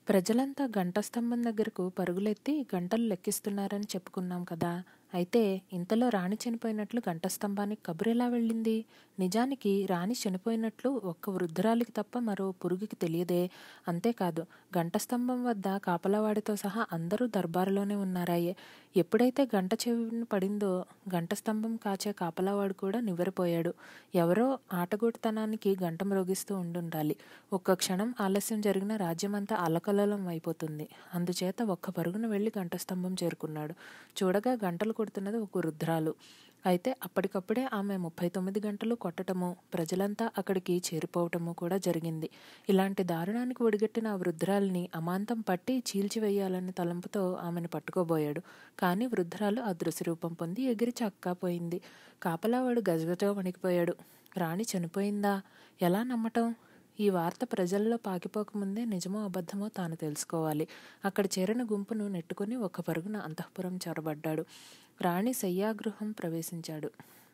ప్రజలంతా గంట స్తంభం దగ్గరకు పరుగులెత్తి గంటలు లెక్కిస్తున్నారని చెప్పుకున్నాం కదా అయితే ఇంతలో రాణి చనిపోయినట్లు గంట స్తంభానికి కబురెలా వెళ్ళింది నిజానికి రాణి చనిపోయినట్లు ఒక్క వృద్ధురాలికి తప్ప మరో పురుగుకి తెలియదే అంతేకాదు గంట స్తంభం వద్ద కాపలావాడితో సహా అందరూ దర్బారులోనే ఉన్నారాయే ఎప్పుడైతే గంట చెవిన పడిందో గంట స్తంభం కాచే కాపలావాడు కూడా నివ్వెరపోయాడు ఎవరో ఆటగోటితనానికి గంట మ్రోగిస్తూ ఉండుండాలి ఒక్క క్షణం ఆలస్యం జరిగిన రాజ్యమంతా అల్లకల్లోలం అయిపోతుంది అందుచేత ఒక్క పరుగున వెళ్ళి గంట స్తంభం చేరుకున్నాడు చూడగా గంటలు కొడుతున్నది ఒక వృద్ధురాలు అయితే అప్పటికప్పుడే ఆమె ముప్పై తొమ్మిది గంటలు కొట్టటము ప్రజలంతా అక్కడికి చేరిపోవటము కూడా జరిగింది ఇలాంటి దారుణానికి ఒడిగట్టిన ఆ వృద్ధురాలిని అమాంతం పట్టి చీల్చివేయాలనే తలంపుతో ఆమెను పట్టుకోబోయాడు కానీ వృద్ధురాలు అదృశ్య రూపం పొంది ఎగిరి చక్కాపోయింది కాపలావాడు గజగజ వణికిపోయాడు రాణి చనిపోయిందా ఎలా నమ్మటం ఈ వార్త ప్రజల్లో పాకిపోకముందే నిజమో అబద్ధమో తాను తెలుసుకోవాలి అక్కడ చేరిన గుంపును నెట్టుకుని ఒక పరుగున అంతఃపురం చొరబడ్డాడు రాణి శయ్యాగృహం ప్రవేశించాడు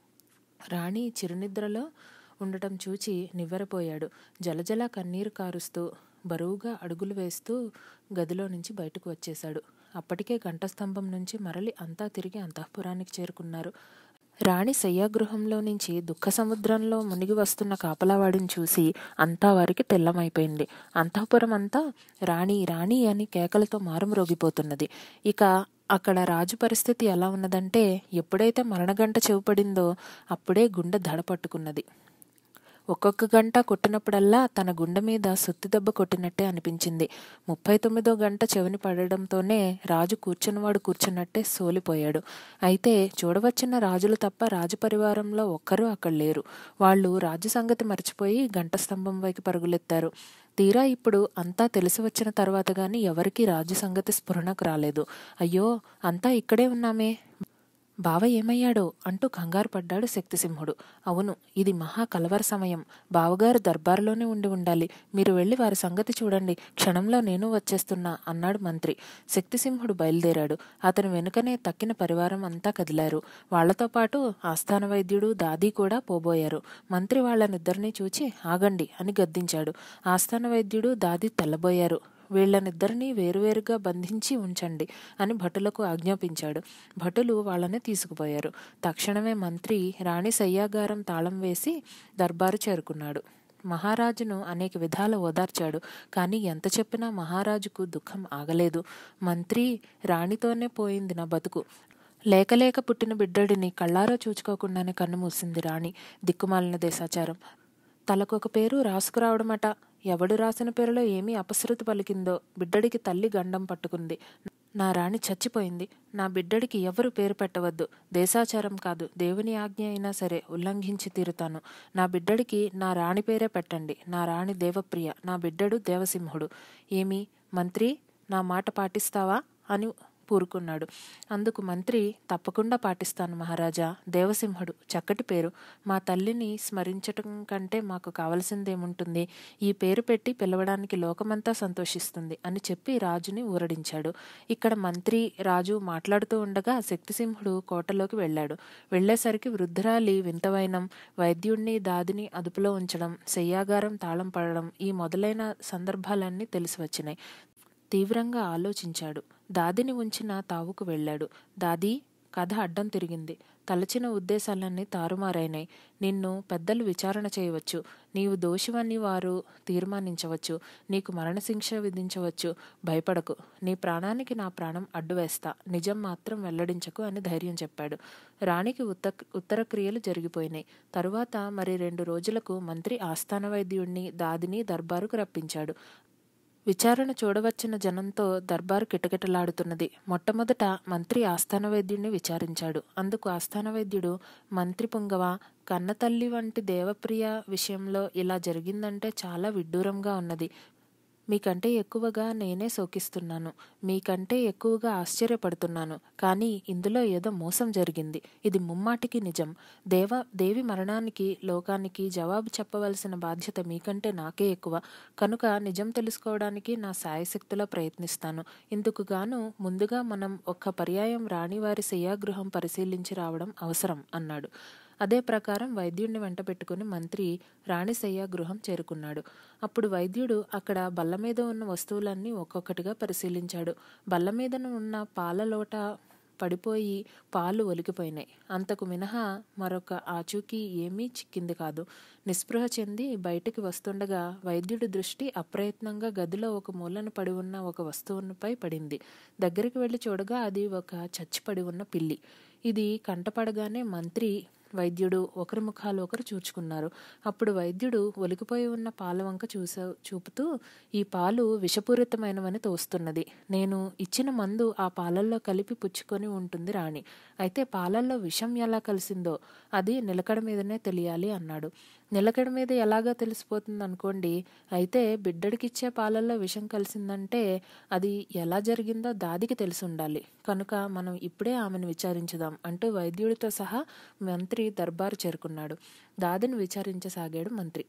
రాణి చిరునిద్రలో ఉండటం చూచి నివ్వెరపోయాడు జలజల కన్నీరు కారుస్తూ బరువుగా అడుగులు వేస్తూ గదిలో నుంచి బయటకు వచ్చేశాడు అప్పటికే ఘంటస్తంభం నుంచి మరలి అంతా తిరిగి అంతఃపురానికి చేరుకున్నారు రాణి శయ్యాగృహంలో నుంచి దుఃఖ సముద్రంలో మునిగి వస్తున్న కాపలావాడిని చూసి అంతా వారికి తెల్లమైపోయింది అంతఃపురం అంతా రాణి రాణి అని కేకలతో మారుమ్రోగిపోతున్నది ఇక అక్కడ రాజు పరిస్థితి ఎలా ఉన్నదంటే ఎప్పుడైతే మరణగంట చెవుపడిందో అప్పుడే గుండె దడ పట్టుకున్నది ఒక్కొక్క గంట కొట్టినప్పుడల్లా తన గుండె మీద సుత్తి దెబ్బ కొట్టినట్టే అనిపించింది ముప్పై తొమ్మిదో గంట చెవిని పడడంతోనే రాజు కూర్చున్నవాడు కూర్చున్నట్టే సోలిపోయాడు అయితే చూడవచ్చిన రాజులు తప్ప రాజు పరివారంలో ఒక్కరూ అక్కడ లేరు వాళ్ళు రాజు సంగతి మర్చిపోయి గంట స్తంభం వైపు పరుగులెత్తారు తీరా ఇప్పుడు అంతా తెలిసి వచ్చిన తర్వాత గాని ఎవరికీ రాజు సంగతి స్ఫురణకు రాలేదు అయ్యో అంతా ఇక్కడే ఉన్నామే బావ ఏమయ్యాడో అంటూ కంగారు పడ్డాడు శక్తిసింహుడు అవును ఇది మహా కలవర సమయం బావగారు దర్బారులోనే ఉండి ఉండాలి మీరు వెళ్ళి వారి సంగతి చూడండి క్షణంలో నేను వచ్చేస్తున్నా అన్నాడు మంత్రి శక్తిసింహుడు బయలుదేరాడు అతను వెనుకనే తక్కిన పరివారం అంతా కదిలారు వాళ్లతో పాటు ఆస్థాన వైద్యుడు దాది కూడా పోబోయారు మంత్రి వాళ్ళనిద్దరినీ చూచి ఆగండి అని గద్దించాడు ఆస్థాన వైద్యుడు దాది తెల్లబోయారు వీళ్ళనిద్దరినీ వేరువేరుగా బంధించి ఉంచండి అని భటులకు ఆజ్ఞాపించాడు భటులు వాళ్ళని తీసుకుపోయారు తక్షణమే మంత్రి రాణి సయ్యాగారం తాళం వేసి దర్బారు చేరుకున్నాడు మహారాజును అనేక విధాల ఓదార్చాడు కానీ ఎంత చెప్పినా మహారాజుకు దుఃఖం ఆగలేదు మంత్రి రాణితోనే పోయింది నా బతుకు లేకలేక పుట్టిన బిడ్డడిని కళ్ళారా చూచుకోకుండానే కన్ను మూసింది రాణి దిక్కుమాలిన దేశాచారం తలకొక పేరు రాసుకురావడమట ఎవడు రాసిన పేరులో ఏమీ అపశృతి పలికిందో బిడ్డడికి తల్లి గండం పట్టుకుంది నా రాణి చచ్చిపోయింది నా బిడ్డడికి ఎవరు పేరు పెట్టవద్దు దేశాచారం కాదు దేవుని ఆజ్ఞ అయినా సరే ఉల్లంఘించి తీరుతాను నా బిడ్డడికి నా రాణి పేరే పెట్టండి నా రాణి దేవప్రియ నా బిడ్డడు దేవసింహుడు ఏమి మంత్రి నా మాట పాటిస్తావా అని పూరుకున్నాడు అందుకు మంత్రి తప్పకుండా పాటిస్తాను మహారాజా దేవసింహుడు చక్కటి పేరు మా తల్లిని స్మరించటం కంటే మాకు కావలసిందేముంటుంది ఈ పేరు పెట్టి పిలవడానికి లోకమంతా సంతోషిస్తుంది అని చెప్పి రాజుని ఊరడించాడు ఇక్కడ మంత్రి రాజు మాట్లాడుతూ ఉండగా శక్తిసింహుడు కోటలోకి వెళ్ళాడు వెళ్లేసరికి వృద్ధురాలి వింతవైనం వైద్యుణ్ణి దాదిని అదుపులో ఉంచడం శయ్యాగారం తాళం పడడం ఈ మొదలైన సందర్భాలన్నీ తెలిసి వచ్చినాయి తీవ్రంగా ఆలోచించాడు దాదిని ఉంచిన తావుకు వెళ్ళాడు దాది కథ అడ్డం తిరిగింది తలచిన ఉద్దేశాలన్నీ తారుమారైనాయి నిన్ను పెద్దలు విచారణ చేయవచ్చు నీవు దోషివని వారు తీర్మానించవచ్చు నీకు మరణశిక్ష విధించవచ్చు భయపడకు నీ ప్రాణానికి నా ప్రాణం అడ్డు వేస్తా నిజం మాత్రం వెల్లడించకు అని ధైర్యం చెప్పాడు రాణికి ఉత్త ఉత్తర క్రియలు జరిగిపోయినాయి తరువాత మరి రెండు రోజులకు మంత్రి ఆస్థాన వైద్యుణ్ణి దాదిని దర్బారుకు రప్పించాడు విచారణ చూడవచ్చిన జనంతో దర్బారు కిటకిటలాడుతున్నది మొట్టమొదట మంత్రి ఆస్థాన వైద్యుడిని విచారించాడు అందుకు ఆస్థాన వైద్యుడు మంత్రి పుంగవ కన్నతల్లి వంటి దేవప్రియ విషయంలో ఇలా జరిగిందంటే చాలా విడ్డూరంగా ఉన్నది మీకంటే ఎక్కువగా నేనే శోకిస్తున్నాను మీకంటే ఎక్కువగా ఆశ్చర్యపడుతున్నాను కానీ ఇందులో ఏదో మోసం జరిగింది ఇది ముమ్మాటికి నిజం దేవ దేవి మరణానికి లోకానికి జవాబు చెప్పవలసిన బాధ్యత మీకంటే నాకే ఎక్కువ కనుక నిజం తెలుసుకోవడానికి నా సాయశక్తిలో ప్రయత్నిస్తాను ఇందుకు గాను ముందుగా మనం ఒక్క పర్యాయం రాణివారి శయ్యాగృహం పరిశీలించి రావడం అవసరం అన్నాడు అదే ప్రకారం వైద్యుడిని వెంట పెట్టుకుని మంత్రి రాణిసయ్య గృహం చేరుకున్నాడు అప్పుడు వైద్యుడు అక్కడ బల్ల మీద ఉన్న వస్తువులన్నీ ఒక్కొక్కటిగా పరిశీలించాడు బల్ల మీద ఉన్న పాల లోట పడిపోయి పాలు ఒలికిపోయినాయి అంతకు మినహా మరొక ఆచూకీ ఏమీ చిక్కింది కాదు నిస్పృహ చెంది బయటికి వస్తుండగా వైద్యుడి దృష్టి అప్రయత్నంగా గదిలో ఒక మూలన పడి ఉన్న ఒక వస్తువుపై పడింది దగ్గరికి వెళ్ళి చూడగా అది ఒక చచ్చిపడి ఉన్న పిల్లి ఇది కంటపడగానే మంత్రి వైద్యుడు ఒకరి ముఖాలు ఒకరు చూచుకున్నారు అప్పుడు వైద్యుడు ఒలికిపోయి ఉన్న పాల వంక చూసా చూపుతూ ఈ పాలు విషపూరితమైనవని తోస్తున్నది నేను ఇచ్చిన మందు ఆ పాలల్లో కలిపి పుచ్చుకొని ఉంటుంది రాణి అయితే పాలల్లో విషం ఎలా కలిసిందో అది నిలకడ మీదనే తెలియాలి అన్నాడు నిలకడ మీద ఎలాగా తెలిసిపోతుంది అనుకోండి అయితే బిడ్డడికిచ్చే పాలల్లో విషం కలిసిందంటే అది ఎలా జరిగిందో దాదికి తెలిసి ఉండాలి కనుక మనం ఇప్పుడే ఆమెను విచారించుదాం అంటూ వైద్యుడితో సహా మంత్రి దర్బారు చేరుకున్నాడు దాదిని విచారించసాగాడు మంత్రి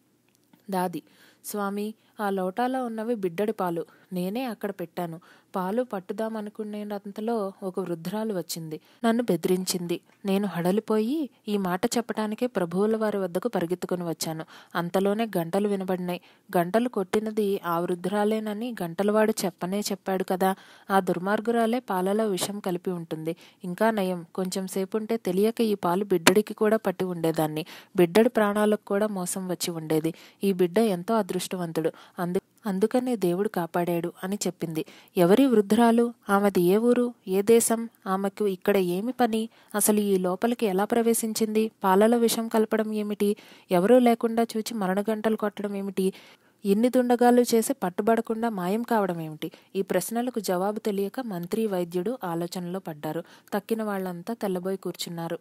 దాది స్వామి ఆ లోటాలో ఉన్నవి బిడ్డడి పాలు నేనే అక్కడ పెట్టాను పాలు పట్టుదామనుకునేంతలో ఒక వృద్ధురాలు వచ్చింది నన్ను బెదిరించింది నేను హడలిపోయి ఈ మాట చెప్పటానికే ప్రభువుల వారి వద్దకు పరిగెత్తుకుని వచ్చాను అంతలోనే గంటలు వినబడినాయి గంటలు కొట్టినది ఆ వృద్ధురాలేనని గంటలవాడు చెప్పనే చెప్పాడు కదా ఆ దుర్మార్గురాలే పాలలో విషం కలిపి ఉంటుంది ఇంకా నయం కొంచెం సేపుంటే తెలియక ఈ పాలు బిడ్డడికి కూడా పట్టి ఉండేదాన్ని బిడ్డడి ప్రాణాలకు కూడా మోసం వచ్చి ఉండేది ఈ బిడ్డ ఎంతో అదృష్టవంతుడు అందు అందుకనే దేవుడు కాపాడాడు అని చెప్పింది ఎవరి వృద్ధురాలు ఆమెది ఏ ఊరు ఏ దేశం ఆమెకు ఇక్కడ ఏమి పని అసలు ఈ లోపలికి ఎలా ప్రవేశించింది పాలలో విషం కలపడం ఏమిటి ఎవరూ లేకుండా చూచి మరణగంటలు కొట్టడం ఏమిటి ఇన్ని దుండగాలు చేసి పట్టుబడకుండా మాయం కావడం ఏమిటి ఈ ప్రశ్నలకు జవాబు తెలియక మంత్రి వైద్యుడు ఆలోచనలో పడ్డారు తక్కిన వాళ్ళంతా తెల్లబోయి కూర్చున్నారు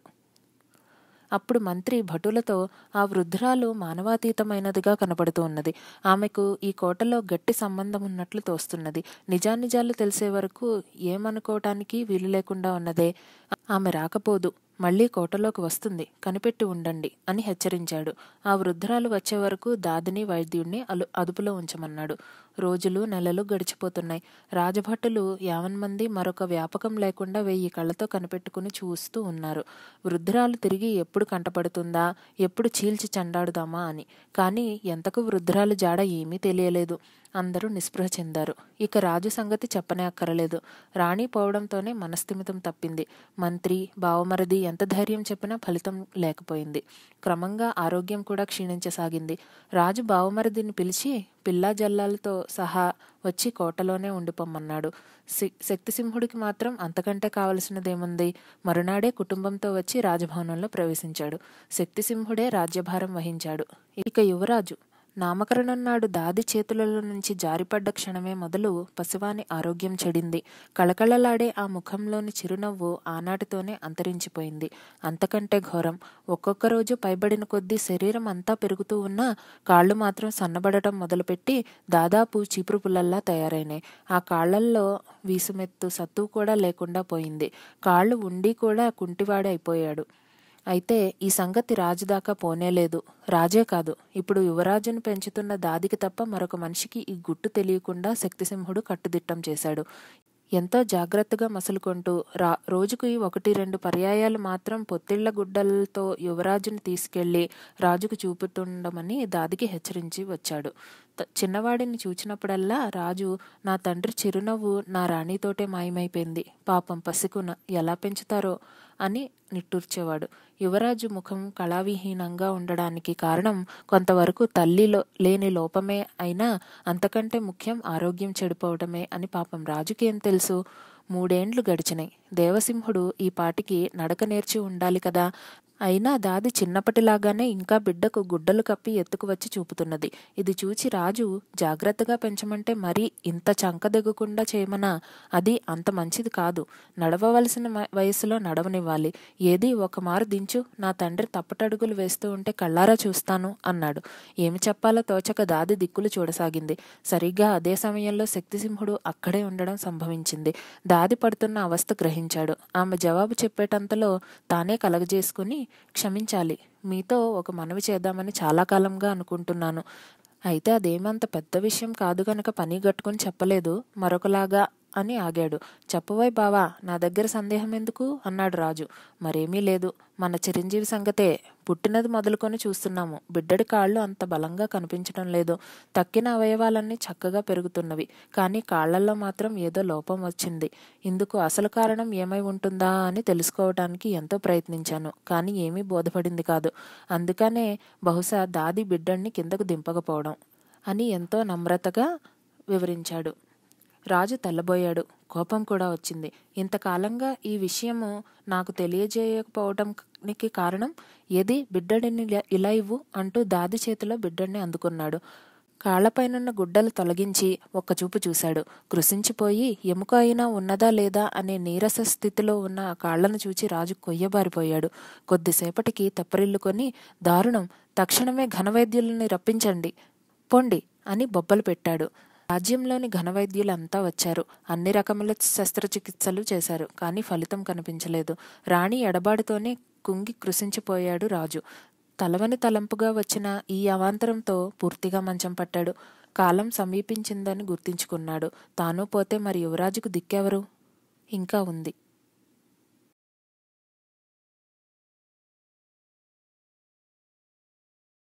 అప్పుడు మంత్రి భటులతో ఆ వృద్ధురాలు మానవాతీతమైనదిగా కనపడుతూ ఉన్నది ఆమెకు ఈ కోటలో గట్టి సంబంధం ఉన్నట్లు తోస్తున్నది నిజానిజాలు తెలిసే వరకు ఏమనుకోవటానికి వీలు లేకుండా ఉన్నదే ఆమె రాకపోదు మళ్లీ కోటలోకి వస్తుంది కనిపెట్టి ఉండండి అని హెచ్చరించాడు ఆ వృద్ధురాలు వచ్చే వరకు దాదిని వైద్యుణ్ణి అలు అదుపులో ఉంచమన్నాడు రోజులు నెలలు గడిచిపోతున్నాయి రాజభటులు యావన్మంది మరొక వ్యాపకం లేకుండా వెయ్యి కళ్ళతో కనిపెట్టుకుని చూస్తూ ఉన్నారు వృద్ధురాలు తిరిగి ఎప్పుడు కంటపడుతుందా ఎప్పుడు చీల్చి చండాడుదామా అని కానీ ఎంతకు వృద్ధురాలు జాడ ఏమీ తెలియలేదు అందరూ నిస్పృహ చెందారు ఇక రాజు సంగతి చెప్పనే అక్కరలేదు రాణి పోవడంతోనే మనస్థిమితం తప్పింది మంత్రి బావమరది ఎంత ధైర్యం చెప్పినా ఫలితం లేకపోయింది క్రమంగా ఆరోగ్యం కూడా క్షీణించసాగింది రాజు బావమరదిని పిలిచి పిల్లా జల్లాలతో సహా వచ్చి కోటలోనే ఉండిపోమ్మన్నాడు శక్తిసింహుడికి మాత్రం అంతకంటే కావలసినదేముంది మరునాడే కుటుంబంతో వచ్చి రాజభవనంలో ప్రవేశించాడు శక్తిసింహుడే రాజ్యభారం వహించాడు ఇక యువరాజు నామకరణం నాడు దాది చేతులలో నుంచి జారిపడ్డ క్షణమే మొదలు పసివాని ఆరోగ్యం చెడింది కళకళలాడే ఆ ముఖంలోని చిరునవ్వు ఆనాటితోనే అంతరించిపోయింది అంతకంటే ఘోరం ఒక్కొక్క రోజు పైబడిన కొద్దీ శరీరం అంతా పెరుగుతూ ఉన్నా కాళ్ళు మాత్రం సన్నబడటం మొదలుపెట్టి దాదాపు చీపురు పుల్లల్లా తయారైనాయి ఆ కాళ్లల్లో వీసుమెత్తు సత్తు కూడా లేకుండా పోయింది కాళ్ళు ఉండి కూడా కుంటివాడే అయిపోయాడు అయితే ఈ సంగతి రాజు దాకా పోనేలేదు రాజే కాదు ఇప్పుడు యువరాజును పెంచుతున్న దాదికి తప్ప మరొక మనిషికి ఈ గుట్టు తెలియకుండా శక్తిసింహుడు కట్టుదిట్టం చేశాడు ఎంతో జాగ్రత్తగా మసులుకుంటూ రా రోజుకి ఒకటి రెండు పర్యాయాలు మాత్రం పొత్తిళ్ల గుడ్డలతో యువరాజుని తీసుకెళ్లి రాజుకు చూపుతుండమని దాదికి హెచ్చరించి వచ్చాడు చిన్నవాడిని చూచినప్పుడల్లా రాజు నా తండ్రి చిరునవ్వు నా రాణితోటే మాయమైపోయింది పాపం పసికున ఎలా పెంచుతారో అని నిట్టూర్చేవాడు యువరాజు ముఖం కళావిహీనంగా ఉండడానికి కారణం కొంతవరకు తల్లిలో లేని లోపమే అయినా అంతకంటే ముఖ్యం ఆరోగ్యం చెడిపోవడమే అని పాపం రాజుకేం తెలుసు మూడేండ్లు గడిచినాయి దేవసింహుడు ఈ పాటికి నడక నేర్చి ఉండాలి కదా అయినా దాది చిన్నప్పటిలాగానే ఇంకా బిడ్డకు గుడ్డలు కప్పి ఎత్తుకు వచ్చి చూపుతున్నది ఇది చూచి రాజు జాగ్రత్తగా పెంచమంటే మరీ ఇంత చంకదెగ్గకుండా చేయమనా అది అంత మంచిది కాదు నడవవలసిన వయసులో నడవనివ్వాలి ఏది ఒక మారు దించు నా తండ్రి తప్పటడుగులు వేస్తూ ఉంటే కళ్ళారా చూస్తాను అన్నాడు ఏమి చెప్పాలో తోచక దాది దిక్కులు చూడసాగింది సరిగ్గా అదే సమయంలో శక్తిసింహుడు అక్కడే ఉండడం సంభవించింది దాది పడుతున్న అవస్థ గ్రహించాడు ఆమె జవాబు చెప్పేటంతలో తానే కలగజేసుకుని క్షమించాలి మీతో ఒక మనవి చేద్దామని చాలా కాలంగా అనుకుంటున్నాను అయితే అదేమంత పెద్ద విషయం కాదు గనక పని గట్టుకుని చెప్పలేదు మరొకలాగా అని ఆగాడు చెప్పబోయ్ బావా నా దగ్గర సందేహం ఎందుకు అన్నాడు రాజు మరేమీ లేదు మన చిరంజీవి సంగతే పుట్టినది మొదలుకొని చూస్తున్నాము బిడ్డడి కాళ్ళు అంత బలంగా కనిపించడం లేదు తక్కిన అవయవాలన్నీ చక్కగా పెరుగుతున్నవి కానీ కాళ్లల్లో మాత్రం ఏదో లోపం వచ్చింది ఇందుకు అసలు కారణం ఏమై ఉంటుందా అని తెలుసుకోవడానికి ఎంతో ప్రయత్నించాను కానీ ఏమీ బోధపడింది కాదు అందుకనే బహుశా దాది బిడ్డడిని కిందకు దింపకపోవడం అని ఎంతో నమ్రతగా వివరించాడు రాజు తెల్లబోయాడు కోపం కూడా వచ్చింది ఇంతకాలంగా ఈ విషయము నాకు తెలియజేయకపోవడానికి కారణం ఏది బిడ్డడిని ఇలా- ఇలా ఇవ్వు అంటూ దాది చేతిలో బిడ్డడిని అందుకున్నాడు కాళ్లపైనున్న గుడ్డలు తొలగించి ఒక్కచూపు చూశాడు కృషించిపోయి ఎముక అయినా ఉన్నదా లేదా అనే నీరస స్థితిలో ఉన్న ఆ కాళ్లను చూచి రాజు కొయ్యబారిపోయాడు కొద్దిసేపటికి తెప్పరిల్లుకొని దారుణం తక్షణమే ఘనవైద్యులని రప్పించండి పొండి అని బొబ్బలు పెట్టాడు రాజ్యంలోని ఘనవైద్యులంతా వచ్చారు అన్ని రకముల శస్త్రచికిత్సలు చేశారు కానీ ఫలితం కనిపించలేదు రాణి ఎడబాటుతోనే కుంగి కృషించిపోయాడు రాజు తలవని తలంపుగా వచ్చిన ఈ అవాంతరంతో పూర్తిగా మంచం పట్టాడు కాలం సమీపించిందని గుర్తించుకున్నాడు తాను పోతే మరి యువరాజుకు దిక్కెవరు ఇంకా ఉంది